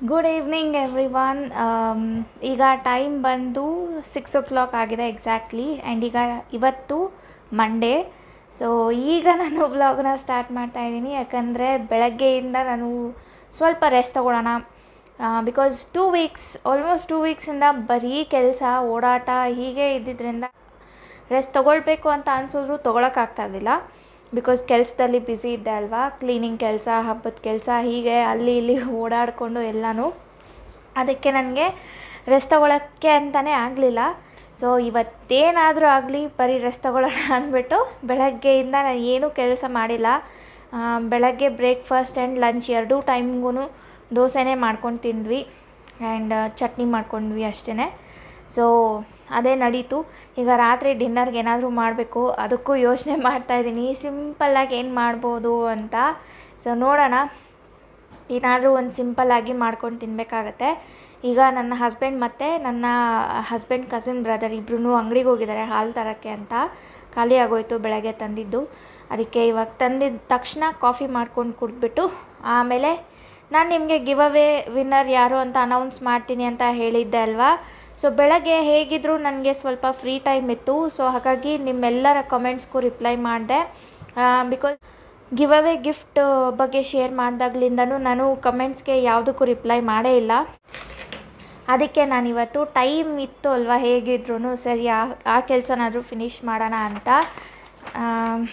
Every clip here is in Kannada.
ಗುಡ್ ಈವ್ನಿಂಗ್ ಎವ್ರಿ ಒನ್ ಈಗ ಟೈಮ್ ಬಂದು ಸಿಕ್ಸ್ ಓ ಕ್ಲಾಕ್ ಆಗಿದೆ ಎಕ್ಸಾಕ್ಟ್ಲಿ ಆ್ಯಂಡ್ ಈಗ ಇವತ್ತು ಮಂಡೇ ಸೊ ಈಗ ನಾನು ವ್ಲಾಗ್ನ ಸ್ಟಾರ್ಟ್ ಮಾಡ್ತಾ ಇದ್ದೀನಿ ಯಾಕಂದರೆ ಬೆಳಗ್ಗೆಯಿಂದ ನಾನು ಸ್ವಲ್ಪ ರೆಸ್ಟ್ ತೊಗೊಳ್ಳೋಣ because two weeks almost two ವೀಕ್ಸಿಂದ ಬರೀ ಕೆಲಸ ಓಡಾಟ ಹೀಗೆ ಇದ್ದಿದ್ದರಿಂದ ರೆಸ್ಟ್ ತೊಗೊಳ್ಬೇಕು ಅಂತ ಅನಿಸಿದ್ರು ತೊಗೊಳಕ್ಕಾಗ್ತಾ ಇರಲಿಲ್ಲ ಬಿಕಾಸ್ ಕೆಲಸದಲ್ಲಿ ಬ್ಯುಸಿ ಇದ್ದೆ ಅಲ್ವಾ ಕ್ಲೀನಿಂಗ್ ಕೆಲಸ ಹಬ್ಬದ ಕೆಲಸ ಹೀಗೆ ಅಲ್ಲಿ ಇಲ್ಲಿ ಓಡಾಡಿಕೊಂಡು ಎಲ್ಲನೂ ಅದಕ್ಕೆ ನನಗೆ ರೆಸ್ಟ್ ತೊಗೊಳಕ್ಕೆ ಅಂತಲೇ ಆಗಲಿಲ್ಲ ಸೊ ಇವತ್ತೇನಾದರೂ ಆಗಲಿ ಬರೀ ರೆಸ್ಟ್ ತೊಗೊಳ್ಳೋಣ ಅಂದ್ಬಿಟ್ಟು ಬೆಳಗ್ಗೆಯಿಂದ ನಾನು ಏನೂ ಕೆಲಸ ಮಾಡಿಲ್ಲ ಆ, ಬೆಳಗ್ಗೆ ಬ್ರೇಕ್ಫಾಸ್ಟ್ ಆ್ಯಂಡ್ ಲಂಚ್ ಎರಡೂ ಟೈಮ್ಗೂ ದೋಸೆನೇ ಮಾಡ್ಕೊಂಡು ತಿಂದ್ವಿ ಆ್ಯಂಡ್ ಚಟ್ನಿ ಮಾಡ್ಕೊಂಡ್ವಿ ಅಷ್ಟೇ ಸೊ ಅದೇ ನಡೀತು ಈಗ ರಾತ್ರಿ ಡಿನ್ನರ್ಗೆ ಏನಾದರೂ ಮಾಡಬೇಕು ಅದಕ್ಕೂ ಯೋಚನೆ ಮಾಡ್ತಾಯಿದ್ದೀನಿ ಸಿಂಪಲ್ಲಾಗಿ ಏನು ಮಾಡ್ಬೋದು ಅಂತ ಸೊ ನೋಡೋಣ ಏನಾದರೂ ಒಂದು ಸಿಂಪಲ್ಲಾಗಿ ಮಾಡ್ಕೊಂಡು ತಿನ್ನಬೇಕಾಗತ್ತೆ ಈಗ ನನ್ನ ಹಸ್ಬೆಂಡ್ ಮತ್ತು ನನ್ನ ಹಸ್ಬೆಂಡ್ ಕಸಿನ್ ಬ್ರದರ್ ಇಬ್ಬರೂ ಅಂಗಡಿಗೆ ಹೋಗಿದ್ದಾರೆ ಹಾಲು ತರೋಕ್ಕೆ ಅಂತ ಖಾಲಿ ಆಗೋಯ್ತು ಬೆಳಗ್ಗೆ ತಂದಿದ್ದು ಅದಕ್ಕೆ ಇವಾಗ ತಂದಿದ್ದ ತಕ್ಷಣ ಕಾಫಿ ಮಾಡ್ಕೊಂಡು ಕುಡಿದ್ಬಿಟ್ಟು ಆಮೇಲೆ ನಾನು ನಿಮಗೆ ಗಿವ್ ಅವೇ ವಿನ್ನರ್ ಯಾರು ಅಂತ ಅನೌನ್ಸ್ ಮಾಡ್ತೀನಿ ಅಂತ ಹೇಳಿದ್ದೆ ಅಲ್ವಾ ಸೊ ಬೆಳಗ್ಗೆ ಹೇಗಿದ್ದರೂ ನನಗೆ ಸ್ವಲ್ಪ ಫ್ರೀ ಟೈಮ್ ಇತ್ತು ಸೊ ಹಾಗಾಗಿ ನಿಮ್ಮೆಲ್ಲರ ಕಮೆಂಟ್ಸ್ಗೂ ರಿಪ್ಲೈ ಮಾಡಿದೆ ಬಿಕಾಸ್ ಗಿವ್ ಅವೇ ಗಿಫ್ಟ್ ಬಗ್ಗೆ ಶೇರ್ ಮಾಡಿದಾಗ್ಲಿಂದನೂ ನಾನು ಕಮೆಂಟ್ಸ್ಗೆ ಯಾವುದಕ್ಕೂ ರಿಪ್ಲೈ ಮಾಡೇ ಇಲ್ಲ ಅದಕ್ಕೆ ನಾನಿವತ್ತು ಟೈಮ್ ಇತ್ತು ಅಲ್ವಾ ಹೇಗಿದ್ರೂ ಸರಿ ಆ ಆ ಕೆಲಸನಾದರೂ ಫಿನಿಷ್ ಮಾಡೋಣ ಅಂತ ಆಮ್,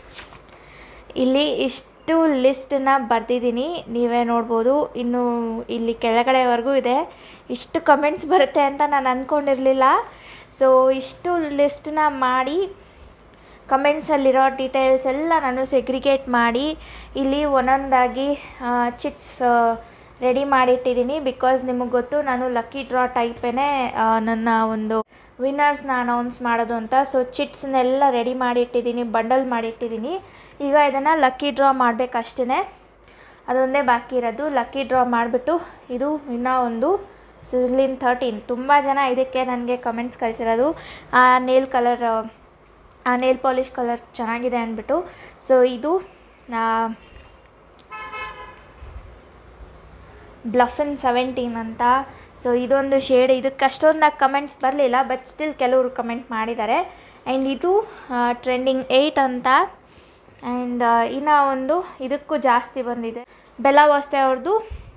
ಇಲ್ಲಿ ಇಷ್ಟು ಲಿಸ್ಟನ್ನ ಬರೆದಿದ್ದೀನಿ ನೀವೇ ನೋಡ್ಬೋದು ಇನ್ನು ಇಲ್ಲಿ ಕೆಳಗಡೆವರೆಗೂ ಇದೆ ಇಷ್ಟು ಕಮೆಂಟ್ಸ್ ಬರುತ್ತೆ ಅಂತ ನಾನು ಅಂದ್ಕೊಂಡಿರಲಿಲ್ಲ ಸೊ ಇಷ್ಟು ಲಿಸ್ಟನ್ನ ಮಾಡಿ ಕಮೆಂಟ್ಸಲ್ಲಿರೋ ಡೀಟೇಲ್ಸ್ ಎಲ್ಲ ನಾನು ಸೆಗ್ರಿಗೇಟ್ ಮಾಡಿ ಇಲ್ಲಿ ಒಂದೊಂದಾಗಿ ಚಿಟ್ಸ್ ರೆಡಿ ಮಾಡಿಟ್ಟಿದ್ದೀನಿ ಬಿಕಾಸ್ ನಿಮಗೆ ಗೊತ್ತು ನಾನು ಲಕ್ಕಿ ಡ್ರಾ ಟೈಪೇ ನನ್ನ ಒಂದು ವಿನ್ನರ್ಸ್ನ ಅನೌನ್ಸ್ ಮಾಡೋದು ಅಂತ ಸೊ ಚಿಟ್ಸ್ನೆಲ್ಲ ರೆಡಿ ಮಾಡಿಟ್ಟಿದ್ದೀನಿ ಬಂಡಲ್ ಮಾಡಿಟ್ಟಿದ್ದೀನಿ ಈಗ ಇದನ್ನು ಲಕ್ಕಿ ಡ್ರಾ ಮಾಡಬೇಕಷ್ಟೇ ಅದೊಂದೇ ಬಾಕಿ ಇರೋದು ಲಕ್ಕಿ ಡ್ರಾ ಮಾಡಿಬಿಟ್ಟು ಇದು ಇನ್ನೂ ಒಂದು ಸಿಜ್ಲಿನ್ ಥರ್ಟೀನ್ ತುಂಬ ಜನ ಇದಕ್ಕೆ ನನಗೆ ಕಮೆಂಟ್ಸ್ ಕಳಿಸಿರೋದು ಆ ನೇಲ್ ಕಲರ್ ಆ ನೇಲ್ ಪಾಲಿಷ್ ಕಲರ್ ಚೆನ್ನಾಗಿದೆ ಅಂದ್ಬಿಟ್ಟು ಸೊ ಇದು ಬ್ಲಫನ್ ಸೆವೆಂಟೀನ್ ಅಂತ ಸೊ ಇದೊಂದು ಶೇಡ್ ಇದಕ್ಕೆ ಅಷ್ಟೊಂದಾಗಿ ಕಮೆಂಟ್ಸ್ ಬರಲಿಲ್ಲ ಬಟ್ ಸ್ಟಿಲ್ ಕೆಲವರು ಕಮೆಂಟ್ ಮಾಡಿದ್ದಾರೆ ಆ್ಯಂಡ್ ಇದು ಟ್ರೆಂಡಿಂಗ್ ಏಯ್ಟ್ ಅಂತ ಆ್ಯಂಡ್ ಇನ್ನು ಒಂದು ಇದಕ್ಕೂ ಜಾಸ್ತಿ ಬಂದಿದೆ ಬೆಲ್ಲ ವಾಸ್ತೆ ಅವ್ರದ್ದು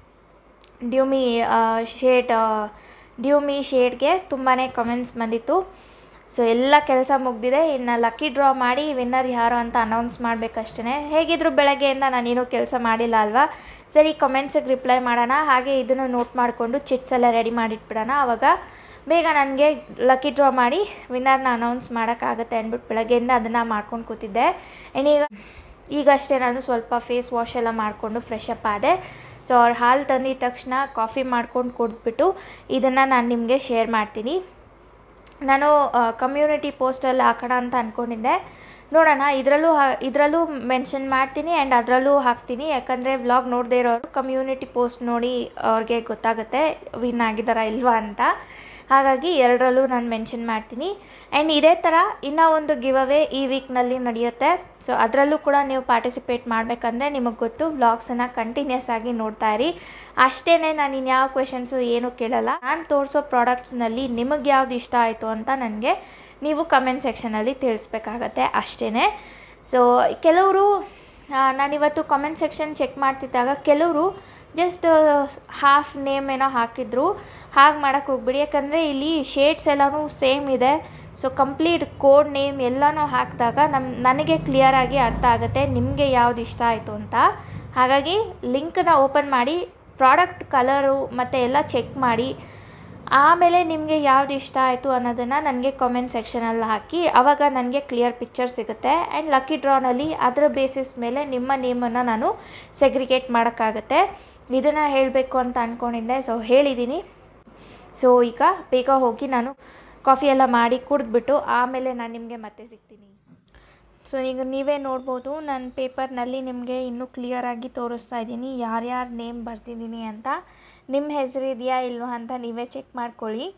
ಡ್ಯೂಮಿ ಶೇಡ್ ಡ್ಯೂಮಿ ಶೇಡ್ಗೆ ತುಂಬಾ ಕಮೆಂಟ್ಸ್ ಬಂದಿತ್ತು ಸೊ ಎಲ್ಲ ಕೆಲಸ ಮುಗ್ದಿದೆ ಇನ್ನು ಲಕ್ಕಿ ಡ್ರಾ ಮಾಡಿ ವಿನ್ನರ್ ಯಾರು ಅಂತ ಅನೌನ್ಸ್ ಮಾಡಬೇಕಷ್ಟೇ ಹೇಗಿದ್ರು ಬೆಳಗ್ಗೆಯಿಂದ ನಾನೇನು ಕೆಲಸ ಮಾಡಿಲ್ಲ ಅಲ್ವಾ ಸರಿ ಕಮೆಂಟ್ಸಿಗೆ ರಿಪ್ಲೈ ಮಾಡೋಣ ಹಾಗೆ ಇದನ್ನು ನೋಟ್ ಮಾಡಿಕೊಂಡು ಚಿಟ್ಸ್ ಎಲ್ಲ ರೆಡಿ ಮಾಡಿಟ್ಬಿಡೋಣ ಆವಾಗ ಬೇಗ ನನಗೆ ಲಕ್ಕಿ ಡ್ರಾ ಮಾಡಿ ವಿನ್ನರ್ನ ಅನೌನ್ಸ್ ಮಾಡೋಕ್ಕಾಗತ್ತೆ ಅಂದ್ಬಿಟ್ಟು ಬೆಳಗ್ಗೆಯಿಂದ ಅದನ್ನು ಮಾಡ್ಕೊಂಡು ಕೂತಿದ್ದೆ ಆ್ಯಂಡ್ ಈಗ ಈಗಷ್ಟೇ ನಾನು ಸ್ವಲ್ಪ ಫೇಸ್ ವಾಶ್ ಎಲ್ಲ ಮಾಡಿಕೊಂಡು ಫ್ರೆಶ್ ಅಪ್ ಆದೆ ಸೊ ಅವ್ರು ಹಾಲು ತಂದಿದ ತಕ್ಷಣ ಕಾಫಿ ಮಾಡ್ಕೊಂಡು ಕುಡಿದ್ಬಿಟ್ಟು ಇದನ್ನು ನಾನು ನಿಮಗೆ ಶೇರ್ ಮಾಡ್ತೀನಿ ನಾನು ಕಮ್ಯುನಿಟಿ ಪೋಸ್ಟಲ್ಲಿ ಹಾಕೋಣ ಅಂತ ಅಂದ್ಕೊಂಡಿದ್ದೆ ನೋಡೋಣ ಇದರಲ್ಲೂ ಇದರಲ್ಲೂ ಮೆನ್ಷನ್ ಮಾಡ್ತೀನಿ ಆ್ಯಂಡ್ ಅದರಲ್ಲೂ ಹಾಕ್ತೀನಿ ಯಾಕಂದರೆ ವ್ಲಾಗ್ ನೋಡದೇ ಇರೋರು ಕಮ್ಯುನಿಟಿ ಪೋಸ್ಟ್ ನೋಡಿ ಅವ್ರಿಗೆ ಗೊತ್ತಾಗುತ್ತೆ ವಿನ್ ಆಗಿದ್ದಾರಾ ಇಲ್ವಾ ಅಂತ ಹಾಗಾಗಿ ಎರಡರಲ್ಲೂ ನಾನು ಮೆನ್ಷನ್ ಮಾಡ್ತೀನಿ ಆ್ಯಂಡ್ ಇದೇ ಥರ ಇನ್ನೂ ಒಂದು ಗಿವ್ ಅವೇ ಈ ವೀಕ್ನಲ್ಲಿ ನಡೆಯುತ್ತೆ ಸೊ ಅದರಲ್ಲೂ ಕೂಡ ನೀವು ಪಾರ್ಟಿಸಿಪೇಟ್ ಮಾಡಬೇಕಂದ್ರೆ ನಿಮಗೆ ಗೊತ್ತು ವ್ಲಾಗ್ಸನ್ನು ಕಂಟಿನ್ಯೂಸ್ ಆಗಿ ನೋಡ್ತಾ ಇರಿ ಅಷ್ಟೇ ನಾನು ಇನ್ಯಾವ ಕ್ವೆಶನ್ಸು ಏನೂ ಕೇಳಲ್ಲ ನಾನು ತೋರಿಸೋ ಪ್ರಾಡಕ್ಟ್ಸ್ನಲ್ಲಿ ನಿಮಗೆ ಯಾವ್ದು ಇಷ್ಟ ಆಯಿತು ಅಂತ ನನಗೆ ನೀವು ಕಮೆಂಟ್ ಸೆಕ್ಷನಲ್ಲಿ ತಿಳಿಸ್ಬೇಕಾಗತ್ತೆ ಅಷ್ಟೇ ಸೊ ಕೆಲವರು ನಾನಿವತ್ತು ಕಮೆಂಟ್ ಸೆಕ್ಷನ್ ಚೆಕ್ ಮಾಡ್ತಿದ್ದಾಗ ಕೆಲವರು ಜಸ್ಟ್ ಹಾಫ್ ನೇಮ್ ಏನೋ ಹಾಕಿದ್ರು ಹಾಗೆ ಮಾಡೋಕ್ಕೆ ಹೋಗ್ಬಿಡಿ ಯಾಕಂದರೆ ಇಲ್ಲಿ ಶೇಡ್ಸ್ ಎಲ್ಲನೂ ಸೇಮ್ ಇದೆ ಸೊ ಕಂಪ್ಲೀಟ್ ಕೋಡ್ ನೇಮ್ ಎಲ್ಲನೂ ಹಾಕಿದಾಗ ನಮ್ಮ ನನಗೆ ಕ್ಲಿಯರಾಗಿ ಅರ್ಥ ಆಗುತ್ತೆ ನಿಮಗೆ ಯಾವ್ದು ಇಷ್ಟ ಆಯಿತು ಅಂತ ಹಾಗಾಗಿ ಲಿಂಕನ್ನ ಓಪನ್ ಮಾಡಿ ಪ್ರಾಡಕ್ಟ್ ಕಲರು ಮತ್ತು ಎಲ್ಲ ಚೆಕ್ ಮಾಡಿ ಆಮೇಲೆ ನಿಮಗೆ ಯಾವ್ದು ಇಷ್ಟ ಆಯಿತು ಅನ್ನೋದನ್ನು ನನಗೆ ಕಾಮೆಂಟ್ ಸೆಕ್ಷನಲ್ಲಿ ಹಾಕಿ ಆವಾಗ ನನಗೆ ಕ್ಲಿಯರ್ ಪಿಕ್ಚರ್ ಸಿಗುತ್ತೆ ಆ್ಯಂಡ್ ಲಕ್ಕಿ ಡ್ರಾನಲ್ಲಿ ಅದರ ಬೇಸಿಸ್ ಮೇಲೆ ನಿಮ್ಮ ನೇಮನ್ನು ನಾನು ಸೆಗ್ರಿಗೇಟ್ ಮಾಡೋಕ್ಕಾಗತ್ತೆ ಇದನ್ನು ಹೇಳಬೇಕು ಅಂತ ಅಂದ್ಕೊಂಡಿದ್ದೆ ಸೊ ಹೇಳಿದ್ದೀನಿ ಸೊ ಈಗ ಬೇಗ ಹೋಗಿ ನಾನು ಕಾಫಿ ಎಲ್ಲ ಮಾಡಿ ಕುಡಿದ್ಬಿಟ್ಟು ಆಮೇಲೆ ನಾನು ನಿಮಗೆ ಮತ್ತೆ ಸಿಗ್ತೀನಿ ಸೊ ಈಗ ನೀವೇ ನೋಡ್ಬೋದು ನನ್ನ ಪೇಪರ್ನಲ್ಲಿ ನಿಮಗೆ ಇನ್ನೂ ಕ್ಲಿಯರಾಗಿ ತೋರಿಸ್ತಾ ಇದ್ದೀನಿ ಯಾರ್ಯಾರ ನೇಮ್ ಬರ್ತಿದ್ದೀನಿ ಅಂತ ನಿಮ್ಮ ಹೆಸರು ಇದೆಯಾ ಇಲ್ವಾ ಅಂತ ನೀವೇ ಚೆಕ್ ಮಾಡ್ಕೊಳ್ಳಿ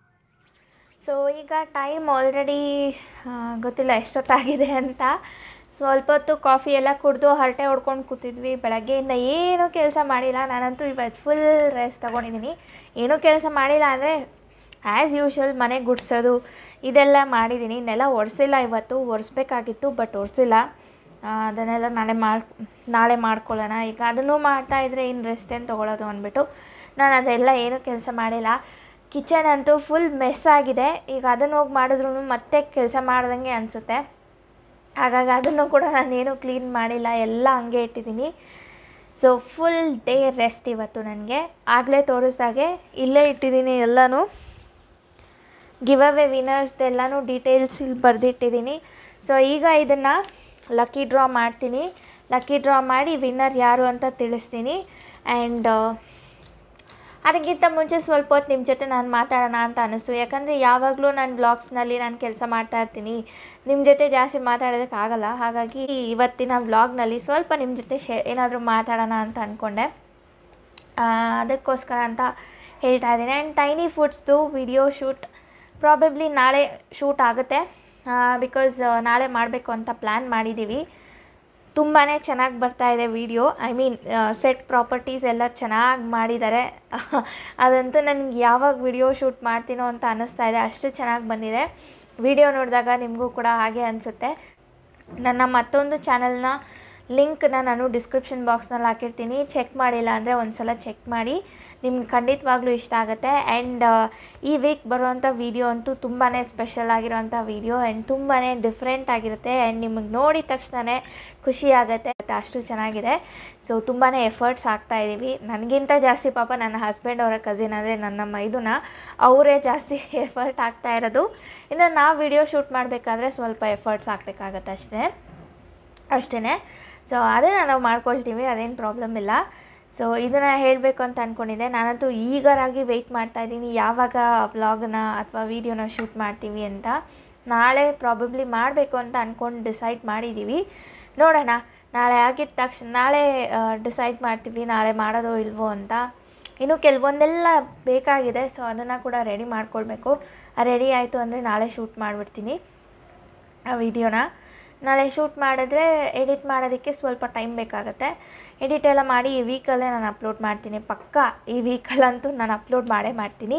ಸೊ ಈಗ ಟೈಮ್ ಆಲ್ರೆಡಿ ಗೊತ್ತಿಲ್ಲ ಎಷ್ಟೊತ್ತಾಗಿದೆ ಅಂತ ಸ್ವಲ್ಪ ಹೊತ್ತು ಕಾಫಿ ಎಲ್ಲ ಕುಡಿದು ಹರಟೆ ಹೊಡ್ಕೊಂಡು ಕೂತಿದ್ವಿ ಬೆಳಗ್ಗೆಯಿಂದ ಏನೂ ಕೆಲಸ ಮಾಡಿಲ್ಲ ನಾನಂತೂ ಇವತ್ತು ಫುಲ್ ರೆಸ್ಟ್ ತೊಗೊಂಡಿದ್ದೀನಿ ಏನೂ ಕೆಲಸ ಮಾಡಿಲ್ಲ ಅಂದರೆ ಆ್ಯಸ್ ಯೂಶ್ವಲ್ ಮನೆ ಗುಡಿಸೋದು ಇದೆಲ್ಲ ಮಾಡಿದ್ದೀನಿ ನೆಲ ಒರೆಸಿಲ್ಲ ಇವತ್ತು ಒರೆಸ್ಬೇಕಾಗಿತ್ತು ಬಟ್ ಒರೆಸಿಲ್ಲ ಅದನ್ನೆಲ್ಲ ನಾಳೆ ಮಾಡಿ ನಾಳೆ ಮಾಡ್ಕೊಳ್ಳೋಣ ಈಗ ಅದನ್ನು ಮಾಡ್ತಾಯಿದ್ರೆ ಇನ್ನು ರೆಸ್ಟ್ ಏನು ತೊಗೊಳೋದು ಅಂದ್ಬಿಟ್ಟು ನಾನು ಅದೆಲ್ಲ ಏನೂ ಕೆಲಸ ಮಾಡಿಲ್ಲ ಕಿಚನ್ ಅಂತೂ ಫುಲ್ ಮೆಸ್ ಆಗಿದೆ ಈಗ ಅದನ್ನು ಹೋಗಿ ಮಾಡಿದ್ರು ಮತ್ತೆ ಕೆಲಸ ಮಾಡ್ದಂಗೆ ಅನಿಸುತ್ತೆ ಹಾಗಾಗಿ ಅದನ್ನು ಕೂಡ ನಾನೇನು ಕ್ಲೀನ್ ಮಾಡಿಲ್ಲ ಎಲ್ಲ ಹಂಗೆ ಇಟ್ಟಿದ್ದೀನಿ ಸೊ ಫುಲ್ ಡೇ ರೆಸ್ಟ್ ಇವತ್ತು ನನಗೆ ಆಗಲೇ ತೋರಿಸ್ದಾಗೆ ಇಲ್ಲೇ ಇಟ್ಟಿದ್ದೀನಿ ಎಲ್ಲನೂ ಗಿವ್ ಅವೇ ವಿನರ್ಸ್ದೆಲ್ಲನೂ ಡೀಟೇಲ್ಸ್ ಇಲ್ಲಿ ಬರೆದಿಟ್ಟಿದ್ದೀನಿ ಸೊ ಈಗ ಇದನ್ನು ಲಕ್ಕಿ ಡ್ರಾ ಮಾಡ್ತೀನಿ ಲಕ್ಕಿ ಡ್ರಾ ಮಾಡಿ ವಿನ್ನರ್ ಯಾರು ಅಂತ ತಿಳಿಸ್ತೀನಿ ಆ್ಯಂಡ್ ಅದಕ್ಕಿಂತ ಮುಂಚೆ ಸ್ವಲ್ಪ ಹೊತ್ತು ನಿಮ್ಮ ಜೊತೆ ನಾನು ಮಾತಾಡೋಣ ಅಂತ ಅನ್ನಿಸ್ತು ಯಾಕಂದರೆ ಯಾವಾಗಲೂ ನಾನು ವ್ಲಾಗ್ಸ್ನಲ್ಲಿ ನಾನು ಕೆಲಸ ಮಾಡ್ತಾ ಇರ್ತೀನಿ ನಿಮ್ಮ ಜೊತೆ ಜಾಸ್ತಿ ಮಾತಾಡೋದಕ್ಕಾಗಲ್ಲ ಹಾಗಾಗಿ ಇವತ್ತಿನ ವ್ಲಾಗ್ನಲ್ಲಿ ಸ್ವಲ್ಪ ನಿಮ್ಮ ಜೊತೆ ಶೇ ಏನಾದರೂ ಮಾತಾಡೋಣ ಅಂತ ಅಂದ್ಕೊಂಡೆ ಅದಕ್ಕೋಸ್ಕರ ಅಂತ ಹೇಳ್ತಾ ಇದ್ದೀನಿ ಆ್ಯಂಡ್ ಟೈನಿ ಫುಡ್ಸ್ದು ವಿಡಿಯೋ ಶೂಟ್ ಪ್ರಾಬಬ್ಲಿ ನಾಳೆ ಶೂಟ್ ಆಗುತ್ತೆ ಬಿಕಾಸ್ ನಾಳೆ ಮಾಡಬೇಕು ಅಂತ ಪ್ಲ್ಯಾನ್ ಮಾಡಿದ್ದೀವಿ ತುಂಬಾ ಚೆನ್ನಾಗಿ ಬರ್ತಾ ಇದೆ video I mean set properties ಎಲ್ಲ ಚೆನ್ನಾಗಿ ಮಾಡಿದ್ದಾರೆ ಅದಂತೂ ನನಗೆ ಯಾವಾಗ ವಿಡಿಯೋ ಶೂಟ್ ಮಾಡ್ತೀನೋ ಅಂತ ಅನ್ನಿಸ್ತಾ ಇದೆ ಅಷ್ಟು ಚೆನ್ನಾಗಿ ಬಂದಿದೆ ವಿಡಿಯೋ ನೋಡಿದಾಗ ನಿಮಗೂ ಕೂಡ ಹಾಗೆ ಅನಿಸುತ್ತೆ ನನ್ನ ಮತ್ತೊಂದು ಚಾನಲ್ನ ಲಿಂಕ್ನ ನಾನು ಡಿಸ್ಕ್ರಿಪ್ಷನ್ ಬಾಕ್ಸ್ನಲ್ಲಿ ಹಾಕಿರ್ತೀನಿ ಚೆಕ್ ಮಾಡಿಲ್ಲ ಅಂದರೆ ಒಂದು ಸಲ ಚೆಕ್ ಮಾಡಿ ನಿಮ್ಗೆ ಖಂಡಿತವಾಗ್ಲೂ ಇಷ್ಟ ಆಗುತ್ತೆ ಆ್ಯಂಡ್ ಈ ವೀಕ್ ಬರುವಂಥ ವೀಡಿಯೋ ಅಂತೂ ತುಂಬಾ ಸ್ಪೆಷಲ್ ಆಗಿರೋಂಥ ವೀಡಿಯೋ ಆ್ಯಂಡ್ ತುಂಬಾ ಡಿಫ್ರೆಂಟ್ ಆಗಿರುತ್ತೆ ಆ್ಯಂಡ್ ನಿಮಗೆ ನೋಡಿದ ತಕ್ಷಣವೇ ಖುಷಿ ಆಗುತ್ತೆ ಅಷ್ಟು ಚೆನ್ನಾಗಿದೆ ಸೊ ತುಂಬಾ ಎಫರ್ಟ್ಸ್ ಆಗ್ತಾ ಇದ್ದೀವಿ ನನಗಿಂತ ಜಾಸ್ತಿ ಪಾಪ ನನ್ನ ಹಸ್ಬೆಂಡ್ ಅವರ ಕಸಿನ್ ಅಂದರೆ ನನ್ನ ಮೈದುನ ಅವರೇ ಜಾಸ್ತಿ ಎಫರ್ಟ್ ಆಗ್ತಾ ಇರೋದು ಇನ್ನು ನಾವು ವಿಡಿಯೋ ಶೂಟ್ ಮಾಡಬೇಕಾದ್ರೆ ಸ್ವಲ್ಪ ಎಫರ್ಟ್ಸ್ ಹಾಕ್ಬೇಕಾಗತ್ತೆ ಅಷ್ಟೇ ಅಷ್ಟೇ ಸೊ ಅದನ್ನು ನಾವು ಮಾಡ್ಕೊಳ್ತೀವಿ ಅದೇನು ಪ್ರಾಬ್ಲಮ್ ಇಲ್ಲ ಸೊ ಇದನ್ನು ಹೇಳಬೇಕು ಅಂತ ಅಂದ್ಕೊಂಡಿದ್ದೆ ನಾನಂತೂ ಈಗರಾಗಿ ವೆಯ್ಟ್ ಮಾಡ್ತಾಯಿದ್ದೀನಿ ಯಾವಾಗ ವ್ಲಾಗನ್ನ ಅಥವಾ ವೀಡಿಯೋನ ಶೂಟ್ ಮಾಡ್ತೀವಿ ಅಂತ ನಾಳೆ ಪ್ರಾಬಬ್ಲಿ ಮಾಡಬೇಕು ಅಂತ ಅಂದ್ಕೊಂಡು ಡಿಸೈಡ್ ಮಾಡಿದ್ದೀವಿ ನೋಡೋಣ ನಾಳೆ ಆಗಿದ ತಕ್ಷಣ ನಾಳೆ ಡಿಸೈಡ್ ಮಾಡ್ತೀವಿ ನಾಳೆ ಮಾಡೋದೋ ಇಲ್ವೋ ಅಂತ ಇನ್ನು ಕೆಲವೊಂದೆಲ್ಲ ಬೇಕಾಗಿದೆ ಸೊ ಅದನ್ನು ಕೂಡ ರೆಡಿ ಮಾಡ್ಕೊಳ್ಬೇಕು ರೆಡಿ ಆಯಿತು ಅಂದರೆ ನಾಳೆ ಶೂಟ್ ಮಾಡಿಬಿಡ್ತೀನಿ ಆ ವಿಡಿಯೋನ ನಾಳೆ ಶೂಟ್ ಮಾಡಿದ್ರೆ ಎಡಿಟ್ ಮಾಡೋದಕ್ಕೆ ಸ್ವಲ್ಪ ಟೈಮ್ ಬೇಕಾಗುತ್ತೆ ಎಡಿಟ್ ಎಲ್ಲ ಮಾಡಿ ಈ ವೀಕಲ್ಲೇ ನಾನು ಅಪ್ಲೋಡ್ ಮಾಡ್ತೀನಿ ಪಕ್ಕ ಈ ವೀಕಲ್ಲಂತೂ ನಾನು ಅಪ್ಲೋಡ್ ಮಾಡೇ ಮಾಡ್ತೀನಿ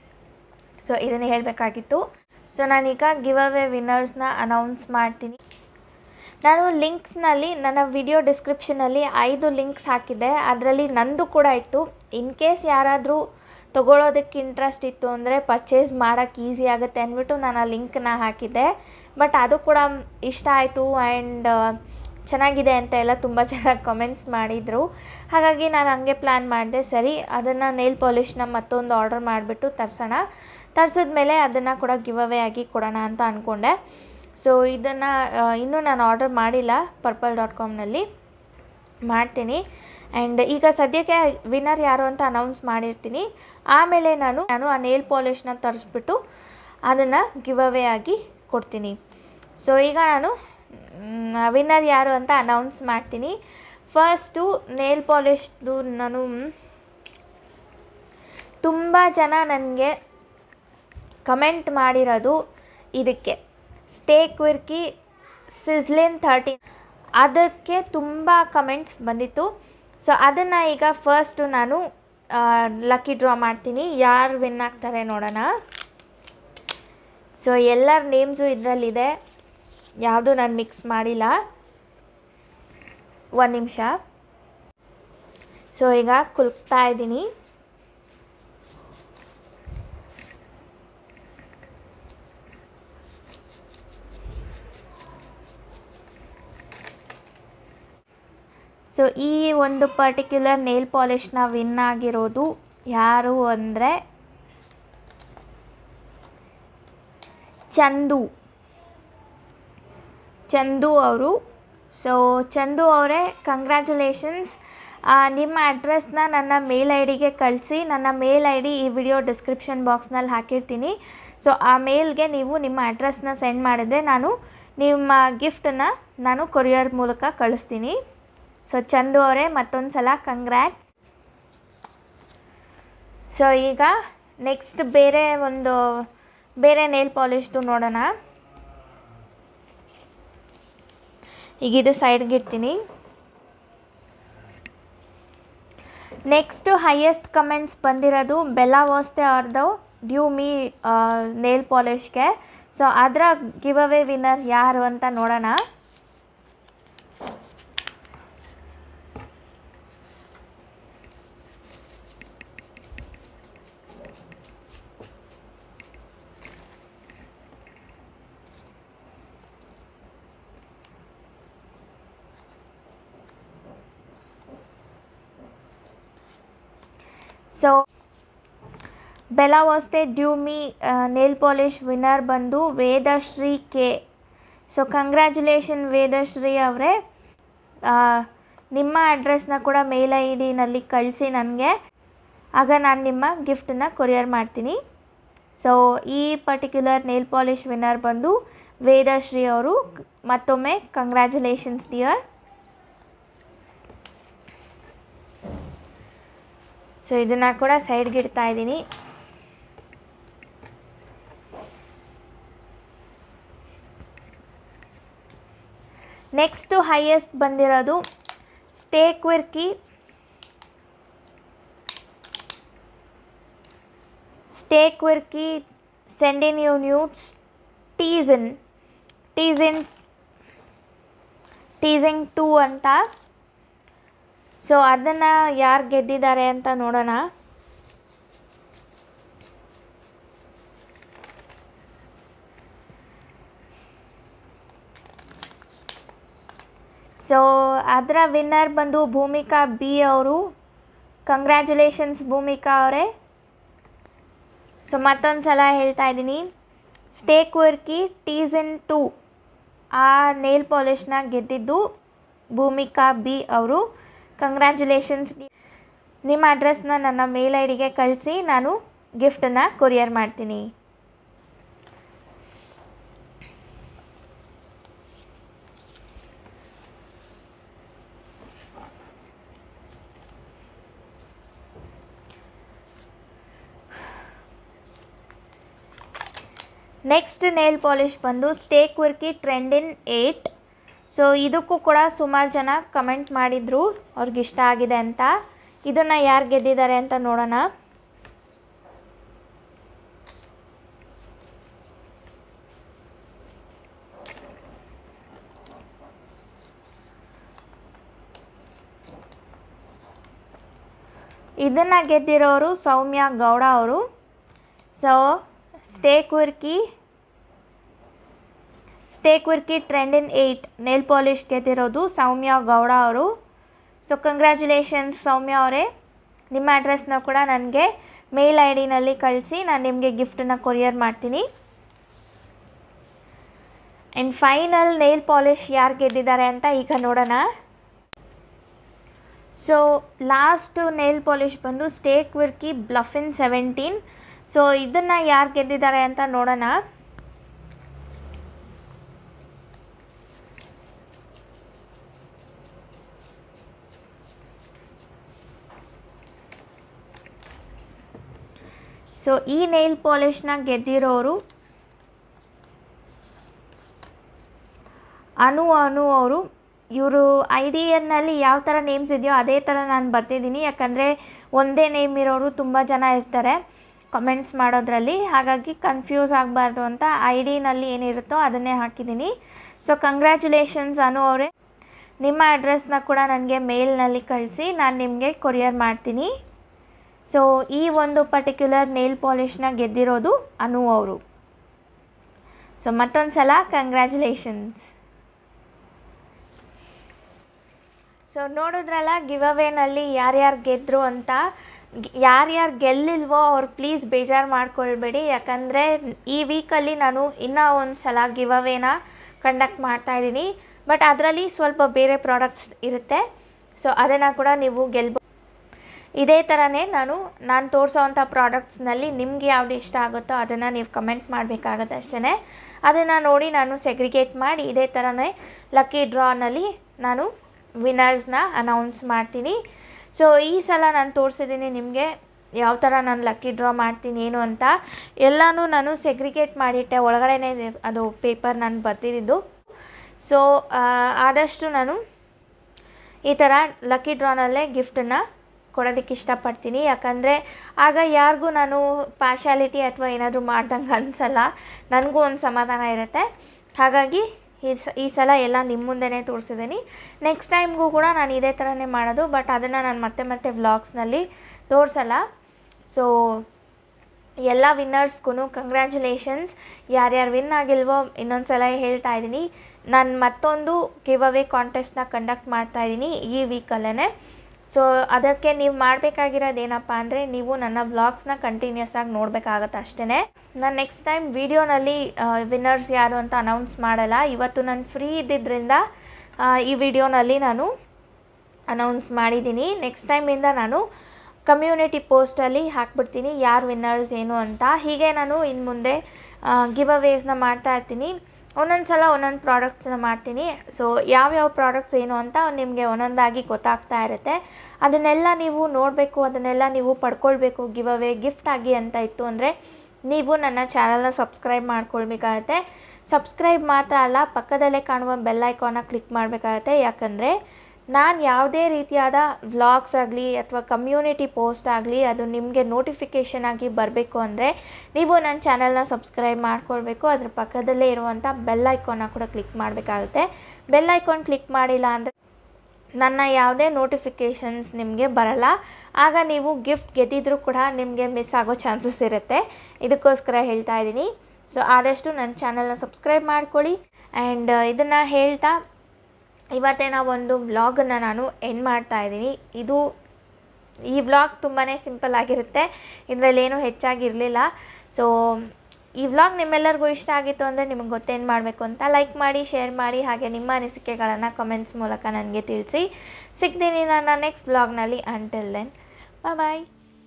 ಸೊ ಇದನ್ನು ಹೇಳಬೇಕಾಗಿತ್ತು ಸೊ ನಾನೀಗ ಗಿವ್ ಅವೇ ವಿನ್ನರ್ಸ್ನ ಅನೌನ್ಸ್ ಮಾಡ್ತೀನಿ ನಾನು ಲಿಂಕ್ಸ್ನಲ್ಲಿ ನನ್ನ ವಿಡಿಯೋ ಡಿಸ್ಕ್ರಿಪ್ಷನಲ್ಲಿ ಐದು ಲಿಂಕ್ಸ್ ಹಾಕಿದ್ದೆ ಅದರಲ್ಲಿ ನಂದು ಕೂಡ ಇತ್ತು ಇನ್ ಕೇಸ್ ಯಾರಾದರೂ ತೊಗೊಳೋದಕ್ಕೆ ಇಂಟ್ರೆಸ್ಟ್ ಇತ್ತು ಅಂದರೆ ಪರ್ಚೇಸ್ ಮಾಡೋಕ್ಕೆ ಈಸಿ ಆಗುತ್ತೆ ಅಂದ್ಬಿಟ್ಟು ನಾನು ಆ ಲಿಂಕ್ನ ಹಾಕಿದ್ದೆ ಬಟ್ ಅದು ಕೂಡ ಇಷ್ಟ ಆಯಿತು ಆ್ಯಂಡ್ ಚೆನ್ನಾಗಿದೆ ಅಂತ ಎಲ್ಲ ತುಂಬ ಚೆನ್ನಾಗಿ ಕಮೆಂಟ್ಸ್ ಮಾಡಿದರು ಹಾಗಾಗಿ ನಾನು ಹಂಗೆ ಪ್ಲ್ಯಾನ್ ಮಾಡಿದೆ ಸರಿ ಅದನ್ನು ನೇಲ್ ಪಾಲಿಷ್ನ ಮತ್ತೊಂದು ಆರ್ಡರ್ ಮಾಡಿಬಿಟ್ಟು ತರಿಸೋಣ ತರಿಸಿದ್ಮೇಲೆ ಅದನ್ನು ಕೂಡ ಗಿವ್ ಅವೇ ಆಗಿ ಕೊಡೋಣ ಅಂತ ಅಂದ್ಕೊಂಡೆ ಸೊ ಇದನ್ನು ಇನ್ನೂ ನಾನು ಆರ್ಡರ್ ಮಾಡಿಲ್ಲ ಪರ್ಪಲ್ ಡಾಟ್ ಕಾಮ್ನಲ್ಲಿ ಮಾಡ್ತೀನಿ ಆ್ಯಂಡ್ ಈಗ ಸದ್ಯಕ್ಕೆ ವಿನ್ನರ್ ಯಾರು ಅಂತ ಅನೌನ್ಸ್ ಮಾಡಿರ್ತೀನಿ ಆಮೇಲೆ ನಾನು ನಾನು ಆ ನೇಲ್ ಪಾಲಿಷ್ನ ತರಿಸ್ಬಿಟ್ಟು ಅದನ್ನು ಗಿವ್ ಅವೇ ಆಗಿ ಕೊಡ್ತೀನಿ ಸೊ ಈಗ ನಾನು ವಿನ್ನರ್ ಯಾರು ಅಂತ ಅನೌನ್ಸ್ ಮಾಡ್ತೀನಿ ಫಸ್ಟು ನೇಲ್ ಪಾಲಿಶ್ದು ನಾನು ತುಂಬ ಜನ ನನಗೆ ಕಮೆಂಟ್ ಮಾಡಿರೋದು ಇದಕ್ಕೆ ಸ್ಟೇ ಕ್ವಿರ್ಕಿ ಸಿಸ್ಲಿನ್ ಥರ್ಟೀನ್ ಅದಕ್ಕೆ ತುಂಬ ಕಮೆಂಟ್ಸ್ ಬಂದಿತ್ತು ಸೊ ಅದನ್ನು ಈಗ ಫಸ್ಟು ನಾನು ಲಕ್ಕಿ ಡ್ರಾ ಮಾಡ್ತೀನಿ ಯಾರು ವಿನ್ ಆಗ್ತಾರೆ ನೋಡೋಣ ಸೊ ಎಲ್ಲರ ನೇಮ್ಸು ಇದರಲ್ಲಿದೆ ಯಾವುದೂ ನಾನು ಮಿಕ್ಸ್ ಮಾಡಿಲ್ಲ ಒಂದು ನಿಮಿಷ ಸೊ ಈಗ ಕುಲ್ಕ್ತಾ ಇದ್ದೀನಿ ಸೊ ಈ ಒಂದು ಪರ್ಟಿಕ್ಯುಲರ್ ನೇಲ್ ಪಾಲಿಷ್ನ ವಿನ್ ಆಗಿರೋದು ಯಾರು ಅಂದರೆ ಚಂದು ಚಂದು ಅವರು ಸೊ ಚಂದು ಅವರೇ ಕಂಗ್ರ್ಯಾಚುಲೇಷನ್ಸ್ ನಿಮ್ಮ ಅಡ್ರೆಸ್ನ ನನ್ನ ಮೇಲ್ ಐ ಡಿಗೆ ಕಳಿಸಿ ನನ್ನ ಮೇಲ್ ಐ ಡಿ ಈ ವಿಡಿಯೋ ಡಿಸ್ಕ್ರಿಪ್ಷನ್ ಬಾಕ್ಸ್ನಲ್ಲಿ ಹಾಕಿರ್ತೀನಿ ಸೊ ಆ ಮೇಲ್ಗೆ ನೀವು ನಿಮ್ಮ ಅಡ್ರೆಸ್ನ ಸೆಂಡ್ ಮಾಡಿದರೆ ನಾನು ನಿಮ್ಮ ಗಿಫ್ಟನ್ನು ನಾನು ಕೊರಿಯರ್ ಮೂಲಕ ಕಳಿಸ್ತೀನಿ ಸೊ ಚಂದು ಅವರೇ ಮತ್ತೊಂದು ಸಲ ಕಂಗ್ರ್ಯಾಟ್ಸ್ ಸೊ ಈಗ ನೆಕ್ಸ್ಟ್ ಬೇರೆ ಒಂದು ಬೇರೆ ನೇಲ್ ಪಾಲಿಶ್ದು ನೋಡೋಣ ಈಗ ಇದು ಸೈಡ್ಗೆ ಇಡ್ತೀನಿ ನೆಕ್ಸ್ಟು ಹೈಯೆಸ್ಟ್ ಕಮೆಂಟ್ಸ್ ಬಂದಿರೋದು ಬೆಲ್ಲಾ ವಾಸ್ತೆ ಅವ್ರದ್ದು ಡ್ಯೂ ಮೀ ನೇಲ್ ಪಾಲಿಷ್ಗೆ ಸೊ ಅದರ ಗಿವ್ ಅವೇ ವಿನ್ನರ್ ಯಾರು ಅಂತ ನೋಡೋಣ so Bella Voste dew me nail polish winner ಬಂದು Vedashree K so congratulation Vedashree ಅವರೇ ನಿಮ್ಮ ಅಡ್ರೆಸ್ನ ಕೂಡ ಮೇಲ್ ಐ ಡಿನಲ್ಲಿ ಕಳಿಸಿ ನನಗೆ ಆಗ ನಾನು ನಿಮ್ಮ ಗಿಫ್ಟನ್ನು ಕೊರಿಯರ್ ಮಾಡ್ತೀನಿ ಸೊ ಈ ಪರ್ಟಿಕ್ಯುಲರ್ ನೇಲ್ ಪಾಲಿಶ್ ವಿನ್ನರ್ ಬಂದು ವೇದಶ್ರೀ ಅವರು ಮತ್ತೊಮ್ಮೆ ಕಂಗ್ರ್ಯಾಚುಲೇಷನ್ಸ್ ಡಿಯರ್ ಸೊ ಇದನ್ನು ಕೂಡ ಸೈಡ್ಗೆ ಇಡ್ತಾ ಇದ್ದೀನಿ ನೆಕ್ಸ್ಟು ಹೈಯೆಸ್ಟ್ ಬಂದಿರೋದು stay quirky stay quirky sending you nudes teasin teasin teasing two ಅಂತ ಸೊ ಅದನ್ನು ಯಾರು ಗೆದ್ದಿದ್ದಾರೆ ಅಂತ ನೋಡೋಣ ಸೊ ಅದರ ವಿನ್ನರ್ ಬಂದು ಭೂಮಿಕಾ ಬಿ ಅವರು ಕಂಗ್ರ್ಯಾಚುಲೇಷನ್ಸ್ ಭೂಮಿಕಾ ಅವರೇ ಸೊ ಮತ್ತೊಂದು ಸಲ ಹೇಳ್ತಾ ಇದ್ದೀನಿ ಸ್ಟೇಕ್ ವರ್ಕಿ ಟೀಸನ್ ಟೂ ಆ ನೇಲ್ ಪಾಲಿಷ್ನ ಗೆದ್ದಿದ್ದು ಭೂಮಿಕಾ ಬಿ ಅವರು ಕಂಗ್ರ್ಯಾಚುಲೇಷನ್ಸ್ ನಿಮ್ಮ ಅಡ್ರೆಸ್ನ ನನ್ನ ಮೇಲ್ ಐ ಡಿಗೆ ಕಳಿಸಿ ನಾನು ಗಿಫ್ಟನ್ನು ಕೊರಿಯರ್ ಮಾಡ್ತೀನಿ ನೆಕ್ಸ್ಟ್ ನೇಲ್ ಪಾಲಿಷ್ ಬಂದು stay quirky trend in eight so ಇದಕ್ಕೂ ಕೂಡ ಸುಮಾರು ಜನ ಕಮೆಂಟ್ ಮಾಡಿದರು ಅವ್ರಿಗೆ ಇಷ್ಟ ಆಗಿದೆ ಅಂತ ಇದನ್ನು ಯಾರು ಗೆದ್ದಿದ್ದಾರೆ ಅಂತ ನೋಡೋಣ ಇದನ್ನು ಗೆದ್ದಿರೋರು ಸೌಮ್ಯ ಗೌಡ ಅವರು so stay quirky stay quirky trend in eight nail polish ಗೆದ್ದಿರೋದು ಸೌಮ್ಯ ಗೌಡ ಅವರು ಸೊ ಕಂಗ್ರ್ಯಾಚುಲೇಷನ್ಸ್ ಸೌಮ್ಯ ಅವರೇ ನಿಮ್ಮ ಅಡ್ರೆಸ್ನ ಕೂಡ ನನಗೆ ಮೇಲ್ ಐ ಡಿನಲ್ಲಿ ಕಳಿಸಿ ನಾನು ನಿಮಗೆ ಗಿಫ್ಟನ್ನು ಕೊರಿಯರ್ ಮಾಡ್ತೀನಿ ಆ್ಯಂಡ್ ಫೈನಲ್ ನೇಲ್ ಪಾಲಿಷ್ ಯಾರು ಗೆದ್ದಿದ್ದಾರೆ ಅಂತ ಈಗ ನೋಡೋಣ ಸೊ ಲಾಸ್ಟು ನೇಲ್ ಪಾಲಿಷ್ ಬಂದು stay quirky bluffin seventeen so ಇದನ್ನು ಯಾರು ಗೆದ್ದಿದ್ದಾರೆ ಅಂತ ನೋಡೋಣ ಸೊ ಈ ನೇಲ್ ಪಾಲಿಷ್ನ ಗೆದ್ದಿರೋರು ಅನು ಅನು ಅವರು ಇವರು ಐ ಡಿ ಎನ್ನಲ್ಲಿ ಯಾವ ಥರ ನೇಮ್ಸ್ ಇದೆಯೋ ಅದೇ ಥರ ನಾನು ಬರ್ತಿದ್ದೀನಿ ಯಾಕಂದರೆ ಒಂದೇ ನೇಮ್ ಇರೋರು ತುಂಬ ಜನ ಇರ್ತಾರೆ ಕಮೆಂಟ್ಸ್ ಮಾಡೋದ್ರಲ್ಲಿ ಹಾಗಾಗಿ ಕನ್ಫ್ಯೂಸ್ ಆಗಬಾರ್ದು ಅಂತ ಐ ಡಿನಲ್ಲಿ ಏನಿರುತ್ತೋ ಅದನ್ನೇ ಹಾಕಿದ್ದೀನಿ ಸೊ ಕಂಗ್ರ್ಯಾಚುಲೇಷನ್ಸ್ ಅನು ಅವರೇ ನಿಮ್ಮ ಅಡ್ರೆಸ್ನ ಕೂಡ ನನಗೆ ಮೇಲ್ನಲ್ಲಿ ಕಳಿಸಿ ನಾನು ನಿಮಗೆ ಕೊರಿಯರ್ ಮಾಡ್ತೀನಿ ಸೊ ಈ ಒಂದು ಪರ್ಟಿಕ್ಯುಲರ್ ನೇಲ್ ಪಾಲಿಷ್ನ ಗೆದ್ದಿರೋದು ಅನು ಅವರು ಸೊ ಮತ್ತೊಂದು ಸಲ ಕಂಗ್ರ್ಯಾಚುಲೇಷನ್ಸ್ ಸೊ ನೋಡಿದ್ರಲ್ಲ ಗಿವ್ ಅವೇನಲ್ಲಿ ಯಾರ್ಯಾರು ಗೆದ್ದರು ಅಂತ ಯಾರ್ಯಾರು ಗೆಲ್ಲಿಲ್ವೋ ಅವ್ರು ಪ್ಲೀಸ್ ಬೇಜಾರು ಮಾಡ್ಕೊಳ್ಬೇಡಿ ಯಾಕಂದರೆ ಈ ವೀಕಲ್ಲಿ ನಾನು ಇನ್ನೂ ಒಂದು ಸಲ ಗಿವ್ ಅವೇನ ಕಂಡಕ್ಟ್ ಮಾಡ್ತಾಯಿದ್ದೀನಿ ಬಟ್ ಅದರಲ್ಲಿ ಸ್ವಲ್ಪ ಬೇರೆ ಪ್ರಾಡಕ್ಟ್ಸ್ ಇರುತ್ತೆ ಸೊ ಅದನ್ನು ಕೂಡ ನೀವು ಗೆಲ್ಬೋದು ಇದೇ ಥರನೇ ನಾನು ನಾನು ತೋರಿಸೋವಂಥ ಪ್ರಾಡಕ್ಟ್ಸ್ನಲ್ಲಿ ನಿಮ್ಗೆ ಯಾವುದು ಇಷ್ಟ ಆಗುತ್ತೋ ಅದನ್ನು ನೀವು ಕಮೆಂಟ್ ಮಾಡಬೇಕಾಗತ್ತೆ ಅಷ್ಟೇ ಅದನ್ನು ನೋಡಿ ನಾನು ಸೆಗ್ರಿಗೇಟ್ ಮಾಡಿ ಇದೇ ಥರನೇ ಲಕ್ಕಿ ಡ್ರಾನಲ್ಲಿ ನಾನು ವಿನ್ನರ್ಸ್ನ ಅನೌನ್ಸ್ ಮಾಡ್ತೀನಿ ಸೊ ಈ ಸಲ ನಾನು ತೋರಿಸಿದ್ದೀನಿ ನಿಮಗೆ ಯಾವ ಥರ ನಾನು ಲಕ್ಕಿ ಡ್ರಾ ಮಾಡ್ತೀನಿ ಏನು ಅಂತ ಎಲ್ಲನೂ ನಾನು ಸೆಗ್ರಿಗೇಟ್ ಮಾಡಿಟ್ಟೆ ಒಳಗಡೆನೇ ಅದು ಪೇಪರ್ ನಾನು ಬರ್ತಿದ್ದು ಸೊ ಆದಷ್ಟು ನಾನು ಈ ಥರ ಲಕ್ಕಿ ಡ್ರಾನಲ್ಲೇ ಗಿಫ್ಟನ್ನು ಕೊಡೋದಕ್ಕೆ ಇಷ್ಟಪಡ್ತೀನಿ ಯಾಕಂದರೆ ಆಗ ಯಾರಿಗೂ ನಾನು ಪಾರ್ಶಾಲಿಟಿ ಅಥವಾ ಏನಾದರೂ ಮಾಡ್ದಂಗೆ ಅನಿಸಲ್ಲ ನನಗೂ ಒಂದು ಸಮಾಧಾನ ಇರುತ್ತೆ ಹಾಗಾಗಿ ಈ ಸ ಈ ಸಲ ಎಲ್ಲ ನಿಮ್ಮ ಮುಂದೆನೇ ತೋರಿಸಿದ್ದೀನಿ ನೆಕ್ಸ್ಟ್ ಟೈಮ್ಗೂ ಕೂಡ ನಾನು ಇದೇ ಥರನೇ ಮಾಡೋದು ಬಟ್ ಅದನ್ನು ನಾನು ಮತ್ತೆ ಮತ್ತೆ ವ್ಲಾಗ್ಸ್ನಲ್ಲಿ ತೋರಿಸಲ್ಲ ಸೊ ಎಲ್ಲ ವಿನ್ನರ್ಸ್ಗೂ ಕಂಗ್ರ್ಯಾಚುಲೇಷನ್ಸ್ ಯಾರ್ಯಾರು ವಿನ್ ಆಗಿಲ್ವೋ ಇನ್ನೊಂದು ಸಲ ಹೇಳ್ತಾ ಇದ್ದೀನಿ ನಾನು ಮತ್ತೊಂದು ಗಿವ್ ಅವೇ ಕಾಂಟೆಸ್ಟ್ನ ಕಂಡಕ್ಟ್ ಮಾಡ್ತಾ ಇದ್ದೀನಿ ಈ ವೀಕಲ್ಲೇ ಸೊ ಅದಕ್ಕೆ ನೀವು ಮಾಡಬೇಕಾಗಿರೋದು ಏನಪ್ಪ ಅಂದರೆ ನೀವು ನನ್ನ ವ್ಲಾಗ್ಸ್ನ ಕಂಟಿನ್ಯೂಸ್ ಆಗಿ ನೋಡಬೇಕಾಗತ್ತೆ ಅಷ್ಟೇ ನಾನು ನೆಕ್ಸ್ಟ್ ಟೈಮ್ ವೀಡಿಯೋನಲ್ಲಿ ವಿನ್ನರ್ಸ್ ಯಾರು ಅಂತ ಅನೌನ್ಸ್ ಮಾಡಲ್ಲ ಇವತ್ತು ನಾನು ಫ್ರೀ ಇದ್ದಿದ್ದರಿಂದ ಆ, ಈ ವಿಡಿಯೋನಲ್ಲಿ ನಾನು ಅನೌನ್ಸ್ ಮಾಡಿದ್ದೀನಿ ನೆಕ್ಸ್ಟ್ ಟೈಮಿಂದ ನಾನು ಕಮ್ಯುನಿಟಿ ಪೋಸ್ಟಲ್ಲಿ ಹಾಕ್ಬಿಡ್ತೀನಿ ಯಾರು ವಿನ್ನರ್ಸ್ ಏನು ಅಂತ ಹೀಗೆ ನಾನು ಇನ್ನು ಮುಂದೆ ಗಿವ್ ಅವೇಸ್ನ ಮಾಡ್ತಾ ಇರ್ತೀನಿ ಒಂದೊಂದು ಸಲ ಒಂದೊಂದು ಪ್ರಾಡಕ್ಟ್ಸ್ನ ಮಾಡ್ತೀನಿ ಸೊ ಯಾವ್ಯಾವ ಪ್ರಾಡಕ್ಟ್ಸ್ ಏನು ಅಂತ ನಿಮಗೆ ಒಂದೊಂದಾಗಿ ಗೊತ್ತಾಗ್ತಾ ಇರುತ್ತೆ ಅದನ್ನೆಲ್ಲ ನೀವು ನೋಡಬೇಕು ಅದನ್ನೆಲ್ಲ ನೀವು ಪಡ್ಕೊಳ್ಬೇಕು ಗಿವ್ ಅವೇ ಗಿಫ್ಟ್ ಆಗಿ ಅಂತ ಇತ್ತು ಅಂದರೆ ನೀವು ನನ್ನ ಚಾನಲ್ನ ಸಬ್ಸ್ಕ್ರೈಬ್ ಮಾಡ್ಕೊಳ್ಬೇಕಾಗತ್ತೆ ಸಬ್ಸ್ಕ್ರೈಬ್ ಮಾತ್ರ ಅಲ್ಲ ಪಕ್ಕದಲ್ಲೇ ಕಾಣುವ ಬೆಲ್ ಐಕಾನ್ನ ಕ್ಲಿಕ್ ಮಾಡಬೇಕಾಗತ್ತೆ ಯಾಕಂದರೆ ನಾನು ಯಾವುದೇ ರೀತಿಯಾದ ವ್ಲಾಗ್ಸ್ ಆಗಲಿ ಅಥವಾ ಕಮ್ಯುನಿಟಿ ಪೋಸ್ಟ್ ಆಗಲಿ ಅದು ನಿಮಗೆ ನೋಟಿಫಿಕೇಷನ್ ಆಗಿ ಬರಬೇಕು ಅಂದರೆ ನೀವು ನನ್ನ ಚಾನಲ್ನ ಸಬ್ಸ್ಕ್ರೈಬ್ ಮಾಡ್ಕೊಳ್ಬೇಕು ಅದ್ರ ಪಕ್ಕದಲ್ಲೇ ಇರುವಂಥ ಬೆಲ್ ಐಕಾನ್ನ ಕೂಡ ಕ್ಲಿಕ್ ಮಾಡಬೇಕಾಗುತ್ತೆ ಬೆಲ್ ಐಕಾನ್ ಕ್ಲಿಕ್ ಮಾಡಿಲ್ಲ ಅಂದರೆ ನನ್ನ ಯಾವುದೇ ನೋಟಿಫಿಕೇಷನ್ಸ್ ನಿಮಗೆ ಬರಲ್ಲ ಆಗ ನೀವು ಗಿಫ್ಟ್ ಗೆದ್ದಿದ್ರೂ ಕೂಡ ನಿಮಗೆ ಮಿಸ್ ಆಗೋ ಚಾನ್ಸಸ್ ಇರುತ್ತೆ ಇದಕ್ಕೋಸ್ಕರ ಹೇಳ್ತಾ ಇದ್ದೀನಿ ಸೊ ಆದಷ್ಟು ನನ್ನ ಚಾನಲ್ನ ಸಬ್ಸ್ಕ್ರೈಬ್ ಮಾಡ್ಕೊಳ್ಳಿ ಆ್ಯಂಡ್ ಇದನ್ನು ಹೇಳ್ತಾ ಇವತ್ತೇ ನಾವೊಂದು ವ್ಲಾಗನ್ನು ನಾನು ಎಂಡ್ ಮಾಡ್ತಾ ಇದ್ದೀನಿ ಇದು ಈ ವ್ಲಾಗ್ ತುಂಬಾ ಸಿಂಪಲ್ ಆಗಿರುತ್ತೆ ಇದರಲ್ಲೇನು ಹೆಚ್ಚಾಗಿರಲಿಲ್ಲ ಸೊ ಈ ವ್ಲಾಗ್ ನಿಮ್ಮೆಲ್ಲರಿಗೂ ಇಷ್ಟ ಆಗಿತ್ತು ಅಂದರೆ ನಿಮಗೆ ಗೊತ್ತೇನು ಮಾಡಬೇಕು ಅಂತ ಲೈಕ್ ಮಾಡಿ ಶೇರ್ ಮಾಡಿ ಹಾಗೆ ನಿಮ್ಮ ಅನಿಸಿಕೆಗಳನ್ನು ಕಮೆಂಟ್ಸ್ ಮೂಲಕ ನನಗೆ ತಿಳಿಸಿ ಸಿಗ್ತೀನಿ ನನ್ನ ನೆಕ್ಸ್ಟ್ ವ್ಲಾಗ್ನಲ್ಲಿ until then bye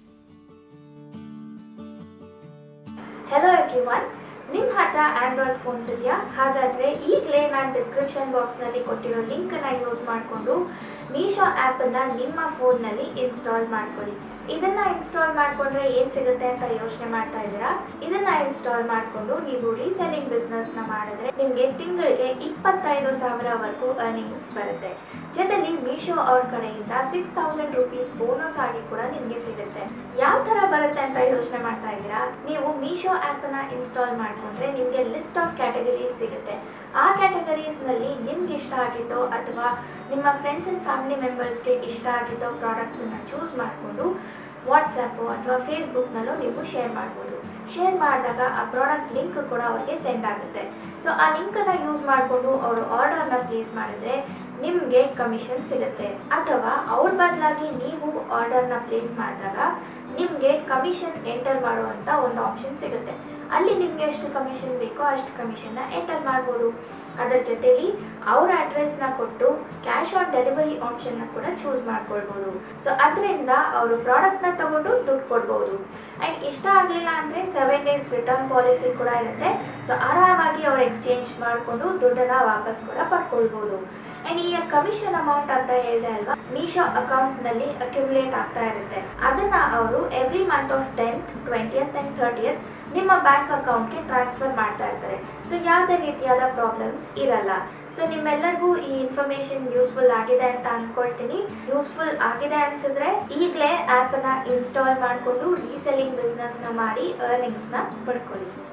hello everyone ನಿಮ್ಮ ಹತ್ರ ಆ್ಯಂಡ್ರಾಯ್ಡ್ ಫೋನ್ಸ್ ಇದೆಯಾ ಹಾಗಾದರೆ ಈಗಲೇ ನಾನು ಡಿಸ್ಕ್ರಿಪ್ಷನ್ ಬಾಕ್ಸ್ನಲ್ಲಿ ಕೊಟ್ಟಿರೋ ಲಿಂಕನ್ನು ಯೂಸ್ ಮಾಡಿಕೊಂಡು ಮೀಶೋ ಆ್ಯಪನ್ನು ನಿಮ್ಮ ಫೋನ್ನಲ್ಲಿ ಇನ್ಸ್ಟಾಲ್ ಮಾಡ್ಕೊಳ್ಳಿ ಇದನ್ನು ಇನ್ಸ್ಟಾಲ್ ಮಾಡಿಕೊಂಡ್ರೆ ಏನು ಸಿಗುತ್ತೆ ಅಂತ ಯೋಚನೆ ಮಾಡ್ತಾ ಇದ್ದೀರಾ ಇದನ್ನು ಇನ್ಸ್ಟಾಲ್ ಮಾಡಿಕೊಂಡು ನೀವು ರೀಸೆಲ್ಲಿಂಗ್ ಬಿಸ್ನೆಸ್ನ ಮಾಡಿದ್ರೆ ನಿಮಗೆ ತಿಂಗಳಿಗೆ ಇಪ್ಪತ್ತೈದು ಸಾವಿರವರೆಗೂ ಅರ್ನಿಂಗ್ಸ್ ಬರುತ್ತೆ ಜೊತೆಲಿ ಮೀಶೋ ಅವ್ರ ಕಡೆಯಿಂದ ಸಿಕ್ಸ್ ತೌಸಂಡ್ ರುಪೀಸ್ ಬೋನಸ್ ಆಗಿ ಕೂಡ ನಿಮಗೆ ಸಿಗುತ್ತೆ ಯಾವ ಥರ ಬರುತ್ತೆ ಅಂತ ಯೋಚನೆ ಮಾಡ್ತಾ ಇದ್ದೀರಾ ನೀವು ಮೀಶೋ ಆ್ಯಪನ್ನ ಇನ್ಸ್ಟಾಲ್ ಮಾಡಿಕೊಂಡ್ರೆ ನಿಮಗೆ ಲಿಸ್ಟ್ ಆಫ್ ಕ್ಯಾಟಗರೀಸ್ ಸಿಗುತ್ತೆ ಆ ಕ್ಯಾಟಗರೀಸ್ನಲ್ಲಿ ನಿಮ್ಗೆ ಇಷ್ಟ ಆಗಿದ್ದೋ ಅಥವಾ ನಿಮ್ಮ ಫ್ರೆಂಡ್ಸ್ ಆ್ಯಂಡ್ ಫ್ಯಾಮಿಲಿ ಮೆಂಬರ್ಸ್ಗೆ ಇಷ್ಟ ಆಗಿದ್ದೋ ಪ್ರಾಡಕ್ಟ್ಸನ್ನು ಚೂಸ್ ಮಾಡಿಕೊಂಡು ವಾಟ್ಸಪ್ಪು ಅಥವಾ ಫೇಸ್ಬುಕ್ನಲ್ಲೂ ನೀವು ಶೇರ್ ಮಾಡ್ಬೋದು ಶೇರ್ ಮಾಡಿದಾಗ ಆ ಪ್ರಾಡಕ್ಟ್ ಲಿಂಕ್ ಕೂಡ ಅವ್ರಿಗೆ ಸೆಂಡ್ ಆಗುತ್ತೆ ಸೊ ಆ ಲಿಂಕನ್ನು ಯೂಸ್ ಮಾಡಿಕೊಂಡು ಅವರು ಆರ್ಡರನ್ನು ಪ್ಲೇಸ್ ಮಾಡಿದರೆ ನಿಮಗೆ ಕಮಿಷನ್ ಸಿಗುತ್ತೆ ಅಥವಾ ಅವ್ರ ಬದಲಾಗಿ ನೀವು ಆರ್ಡರ್ನ ಪ್ಲೇಸ್ ಮಾಡಿದಾಗ ನಿಮಗೆ ಕಮಿಷನ್ ಎಂಟರ್ ಮಾಡುವಂಥ ಒಂದು ಆಪ್ಷನ್ ಸಿಗುತ್ತೆ ಅಲ್ಲಿ ನಿಮಗೆ ಎಷ್ಟು ಕಮಿಷನ್ ಬೇಕೋ ಅಷ್ಟು ಕಮಿಷನ್ನ ಎಂಟರ್ ಮಾಡ್ಬೋದು ಅದರ ಜೊತೆಲಿ ಅವ್ರ ಅಡ್ರೆಸ್ನ ಕೊಟ್ಟು ಕ್ಯಾಶ್ ಆನ್ ಡೆಲಿವರಿ ಆಪ್ಷನ್ನ ಕೂಡ ಚೂಸ್ ಮಾಡ್ಕೊಳ್ಬೋದು ಸೊ ಅದರಿಂದ ಅವರು ಪ್ರಾಡಕ್ಟ್ನ ತಗೊಂಡು ದುಡ್ಡು ಕೊಡ್ಬೋದು ಆ್ಯಂಡ್ ಇಷ್ಟ ಆಗಲಿಲ್ಲ ಅಂದರೆ ಸೆವೆನ್ ಡೇಸ್ ರಿಟರ್ನ್ ಪಾಲಿಸಿ ಕೂಡ ಇರುತ್ತೆ ಸೊ ಆರಾಮಾಗಿ ಅವ್ರು ಎಕ್ಸ್ಚೇಂಜ್ ಮಾಡಿಕೊಂಡು ದುಡ್ಡನ್ನು ವಾಪಸ್ ಕೂಡ ಪಡ್ಕೊಳ್ಬೋದು ಆ್ಯಂಡ್ ಈ ಕಮಿಷನ್ ಅಮೌಂಟ್ ಅಂತ ಹೇಳಿದೆ ಅಲ್ವಾ ಮೀಶೋ ಅಕೌಂಟ್ನಲ್ಲಿ ಅಕ್ಯುಮುಲೇಟ್ ಆಗ್ತಾ ಇರುತ್ತೆ ಅದನ್ನು ಅವರು every month of tenth twentieth and thirtieth ನಿಮ್ಮ ಬ್ಯಾಂಕ್ ಅಕೌಂಟ್ಗೆ ಟ್ರಾನ್ಸ್ಫರ್ ಮಾಡ್ತಾ ಇರ್ತಾರೆ ಸೊ ಯಾವುದೇ ರೀತಿಯಾದ ಪ್ರಾಬ್ಲಮ್ಸ್ ಇರಲ್ಲ ಸೊ ನಿಮ್ಮೆಲ್ಲರಿಗೂ ಈ ಇನ್ಫಾರ್ಮೇಷನ್ ಯೂಸ್ಫುಲ್ ಆಗಿದೆ ಅಂತ ಅಂದ್ಕೊಳ್ತೀನಿ ಯೂಸ್ಫುಲ್ ಆಗಿದೆ ಅನ್ಸಿದ್ರೆ ಈಗಲೇ ಆ್ಯಪನ್ನು ಇನ್ಸ್ಟಾಲ್ ಮಾಡಿಕೊಂಡು ರೀಸೆಲ್ಲಿಂಗ್ ಬಿಸ್ನೆಸ್ನ ಮಾಡಿ ಅರ್ನಿಂಗ್ಸ್ನ ಪಡ್ಕೊಳ್ಳಿ